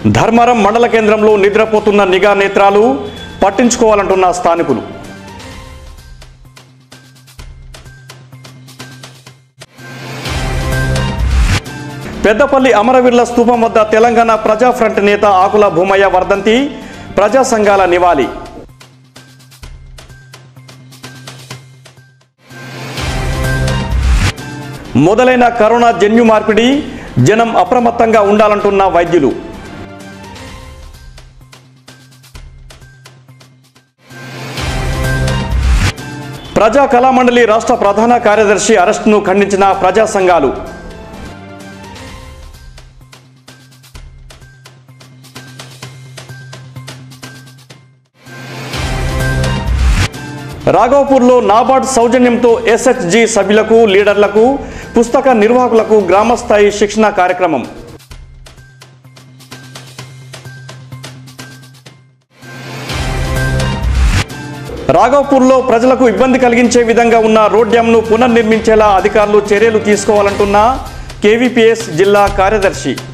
ధర్మవరం మండల కేంద్రంలో నిద్రపోతున్న నిఘా నేత్రాలు పట్టించుకోవాలంటున్న స్థానికులు పెద్దపల్లి అమరవీరుల స్తూపం వద్ద తెలంగాణ ప్రజా ఫ్రంట్ నేత ఆకుల భూమయ్య వర్ధంతి ప్రజా సంఘాల నివాళి మొదలైన కరోనా జన్యు మార్పిడి జనం అప్రమత్తంగా ఉండాలంటున్న వైద్యులు ప్రజా కళామండలి రాష్ట్ర ప్రధాన కార్యదర్శి అరెస్టును ఖండించిన ప్రజా సంఘాలు రాఘవపూర్లో నాబార్డ్ సౌజన్యంతో ఎస్హెచ్జి సభ్యులకు లీడర్లకు పుస్తక నిర్వాహకులకు గ్రామస్థాయి శిక్షణ కార్యక్రమం రాఘవపూర్లో ప్రజలకు ఇబ్బంది కలిగించే విధంగా ఉన్న రోడ్ డ్యాంను పునర్నిర్మించేలా అధికారులు చర్యలు తీసుకోవాలంటున్న కేవీపీఎస్ జిల్లా కార్యదర్శి